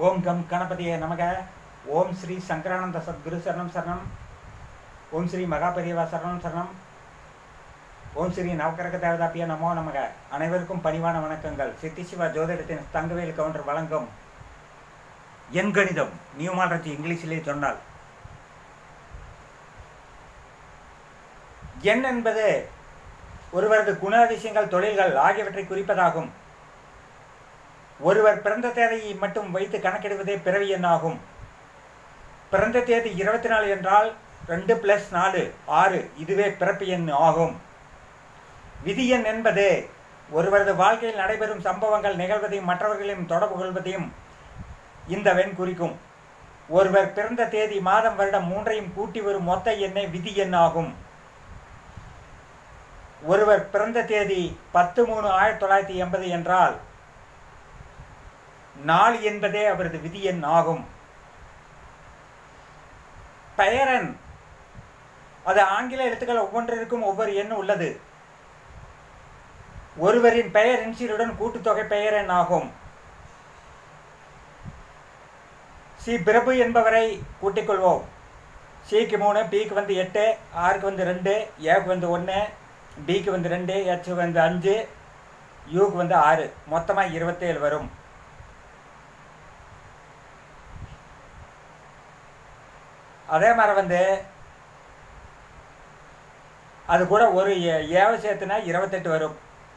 ஓம் come கணபதியே நமக ஓம் ஸ்ரீ சங்கரானந்த சத்குரு சரணம் சரணம் ஓம் ஸ்ரீ மகாபெரியவா சரணம் சரணம் ஓம் ஸ்ரீ நவக்கரக தேவதாப்பிய நமோ நமக அனைவருக்கும் பணிவான வணக்கங்கள் சித்தி சிவா ஜோதிடத்தின் தங்கவேல் கவுண்டர் வழங்கும் என் கணிதம் நியூமாலஜி இங்கிலீஷிலே சொன்னால் எண் என்பது ஒருவரது குணாதிசயங்கள் தொழில்கள் ஆகியவற்றை குறிப்பதாகும் ஒருவர் பிறந்த தேதியை மட்டும் வைத்து கணக்கிடுவதே பிறவி எண் ஆகும் பிறந்த தேதி இருபத்தி நாலு என்றால் ரெண்டு பிளஸ் நாலு ஆறு இதுவே பிறப்பு எண் ஆகும் விதி எண் என்பது ஒருவரது வாழ்க்கையில் நடைபெறும் சம்பவங்கள் நிகழ்வதையும் மற்றவர்களையும் தொடர்பு கொள்வதையும் இந்த வெண் குறிக்கும் ஒருவர் பிறந்த தேதி மாதம் வருடம் மூன்றையும் கூட்டி வரும் மொத்த எண்ணே விதி எண் ஆகும் ஒருவர் பிறந்த தேதி பத்து மூணு ஆயிரத்தி தொள்ளாயிரத்தி எண்பது என்றால் நாள் என்பதே அவரது விதி எண் ஆகும் பெயரன் அது ஆங்கில எழுத்துக்கள் ஒவ்வொன்றிற்கும் ஒவ்வொரு எண் உள்ளது ஒருவரின் பெயர் என்சிலுடன் கூட்டுத்தொகை பெயரெண் ஆகும் சி பிரபு என்பவரை கூட்டிக் கொள்வோம் சிக்கு மூணு பிக்கு வந்து எட்டு ஆறுக்கு வந்து ரெண்டு ஏக்கு வந்து ஒன்று பிக்கு வந்து ரெண்டு ஹெச் வந்து அஞ்சு யூக்கு வந்து ஆறு மொத்தமாக இருபத்தேழு வரும் அதே மாதிரி வந்து அது கூட ஒரு ஏவை சேர்த்துனா இருபத்தெட்டு வரும்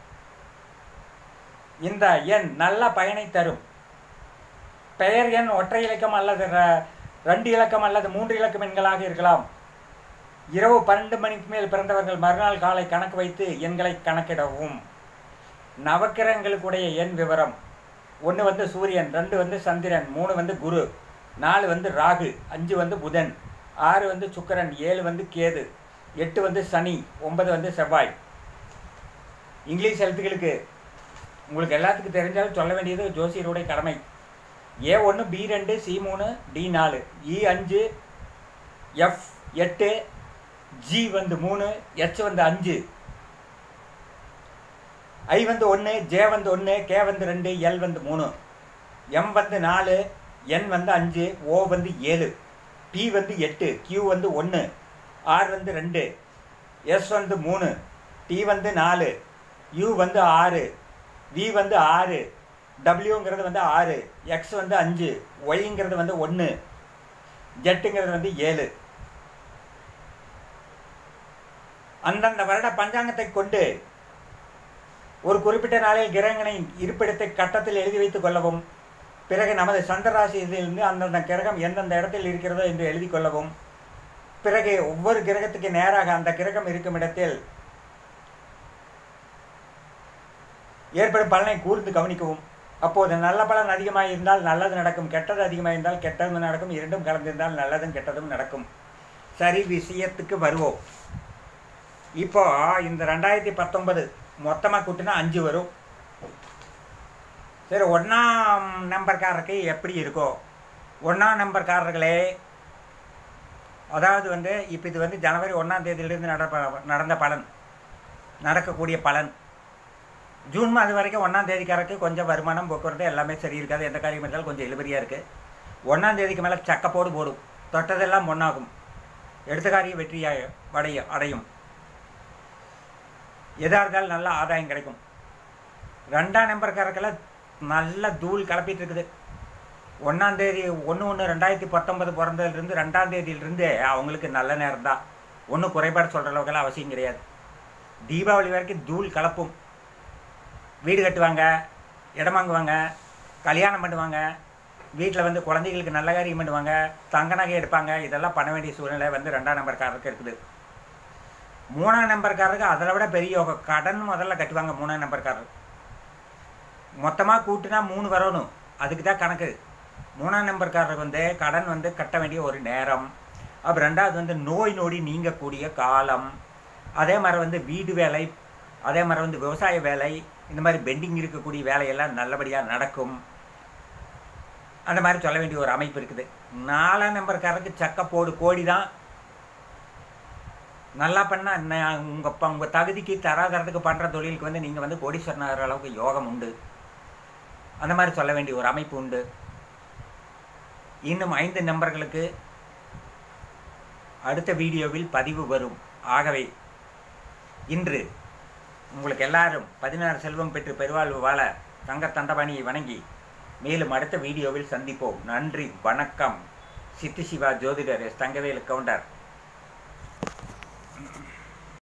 இந்த எண் நல்ல பயனை தரும் பெயர் எண் ஒற்றை இலக்கம் அல்லது ரெண்டு இலக்கம் அல்லது மூன்று இலக்கம் எண்களாக இருக்கலாம் இரவு பன்னெண்டு மணிக்கு மேல் பிறந்தவர்கள் மறுநாள் காலை கணக்கு வைத்து எண்களை கணக்கிடவும் நவக்கிரகங்களுக்குடைய எண் விவரம் ஒன்று வந்து சூரியன் ரெண்டு வந்து சந்திரன் மூணு வந்து குரு நாலு வந்து ராகு அஞ்சு வந்து புதன் ஆறு வந்து சுக்கரன் ஏழு வந்து கேது எட்டு வந்து சனி ஒன்பது வந்து செவ்வாய் இங்கிலீஷ் எழுத்துக்களுக்கு உங்களுக்கு எல்லாத்துக்கும் தெரிஞ்சாலும் சொல்ல வேண்டியது ஜோசியருடைய கடமை ஏ ஒன்று பி ரெண்டு சி மூணு டி நாலு இ அஞ்சு எஃப் எட்டு ஜி வந்து மூணு எச் வந்து அஞ்சு ஐ வந்து ஒன்று ஜே வந்து ஒன்று கே வந்து ரெண்டு எல் வந்து மூணு எம் வந்து நாலு என் வந்து அஞ்சு ஓ வந்து ஏழு பி வந்து எட்டு கியூ வந்து ஒன்று ஆர் வந்து ரெண்டு எஸ் வந்து மூணு டி வந்து நாலு யூ வந்து ஆறு வி வந்து ஆறு டபிள்யூங்கிறது வந்து ஆறு எக்ஸ் வந்து அஞ்சு ஒய்ங்கிறது வந்து ஒன்று ஜெட்டுங்கிறது வந்து ஏழு அந்தந்த வருட பஞ்சாங்கத்தை கொண்டு ஒரு குறிப்பிட்ட நாளில் கிரகங்களை இருப்பிடத்தை கட்டத்தில் எழுதி வைத்துக் கொள்ளவும் பிறகு நமது சந்திரராசியிலிருந்து அந்தந்த கிரகம் எந்தெந்த இடத்தில் இருக்கிறதோ என்று எழுதி கொள்ளவும் பிறகு ஒவ்வொரு கிரகத்துக்கு நேராக அந்த கிரகம் இருக்கும் இடத்தில் ஏற்படும் பலனை கூர்ந்து கவனிக்கவும் அப்போது நல்ல பலன் அதிகமாக இருந்தால் நல்லது நடக்கும் கெட்டது அதிகமாக இருந்தால் கெட்டது நடக்கும் இரண்டும் கலந்திருந்தால் நல்லதும் கெட்டதும் நடக்கும் சரி விஷயத்துக்கு வருவோம் இப்போ இந்த ரெண்டாயிரத்தி பத்தொன்பது மொத்தமாக கூட்டினா அஞ்சு வரும் சரி ஒன்றாம் நம்பர்காரருக்கு எப்படி இருக்கோ ஒன்றாம் நம்பர்காரர்களே அதாவது வந்து இப்போ இது வந்து ஜனவரி ஒன்றாம் தேதியிலிருந்து நடப்ப நடந்த பலன் நடக்கக்கூடிய பலன் ஜூன் மாதம் வரைக்கும் ஒன்றாம் தேதிக்காரருக்கு கொஞ்சம் வருமானம் போக்குவரத்து எல்லாமே சரி இருக்காது எந்த காரியம் இருந்தாலும் கொஞ்சம் இழுபறியாக இருக்குது ஒன்றாம் தேதிக்கு மேலே சக்கப்போடு போடும் தொட்டதெல்லாம் ஒன்றாகும் எடுத்த காரியம் வெற்றியாக அடைய அடையும் எதாக இருந்தாலும் நல்ல ஆதாயம் கிடைக்கும் ரெண்டாம் நம்பர்காரர்களில் நல்ல தூள் கிளப்பிட்டு இருக்குது ஒன்றாம் தேதி ஒன்று ஒன்று ரெண்டாயிரத்தி பத்தொன்பது பிறந்ததுலேருந்து ரெண்டாம் தேதியிலிருந்தே அவங்களுக்கு நல்ல நேரம் தான் ஒன்றும் குறைபாடு சொல்கிற அளவுக்கெல்லாம் அவசியம் கிடையாது தீபாவளி வரைக்கும் தூள் கலப்பும் வீடு கட்டுவாங்க இடம் வாங்குவாங்க கல்யாணம் பண்ணுவாங்க வீட்டில் வந்து குழந்தைகளுக்கு நல்ல காரியம் பண்ணுவாங்க தங்க நகை எடுப்பாங்க இதெல்லாம் பண்ண வேண்டிய சூழ்நிலை வந்து ரெண்டாம் நம்பர்காரருக்கு இருக்குது மூணாம் நம்பர்காரருக்கு அதில் விட பெரிய யோகம் கடன் முதல்ல கட்டுவாங்க மூணாம் நம்பர்காரர் மொத்தமாக கூட்டினா மூணு வரணும் அதுக்கு தான் கணக்கு மூணாம் நம்பர்காரருக்கு வந்து கடன் வந்து கட்ட வேண்டிய ஒரு நேரம் அப்புறம் ரெண்டாவது வந்து நோய் நொடி நீங்கக்கூடிய காலம் அதே மாதிரி வந்து வீடு வேலை அதே மாதிரி வந்து விவசாய வேலை இந்த மாதிரி பெண்டிங் இருக்கக்கூடிய வேலையெல்லாம் நல்லபடியாக நடக்கும் அந்த மாதிரி சொல்ல வேண்டிய ஒரு அமைப்பு இருக்குது நாலாம் நம்பர்காரருக்கு சக்கப்போடு கோடி தான் நல்லா பண்ணால் என்ன உங்கள் உங்கள் தகுதிக்கு தராதரத்துக்கு பண்ணுற தொழிலுக்கு வந்து நீங்கள் வந்து கோடீஸ்வரன் ஆகிற அளவுக்கு யோகம் உண்டு அந்த மாதிரி சொல்ல வேண்டிய ஒரு அமைப்பு உண்டு இன்னும் ஐந்து நம்பர்களுக்கு அடுத்த வீடியோவில் பதிவு வரும் ஆகவே இன்று உங்களுக்கு எல்லாரும் பதினாறு செல்வம் பெற்று பெருவாழ்வு வாழ தங்க தண்டபாணியை வணங்கி மேலும் அடுத்த வீடியோவில் சந்திப்போம் நன்றி வணக்கம் சித்தி சிவா ஜோதிடர் எஸ் தங்கவேலு கவுண்டர்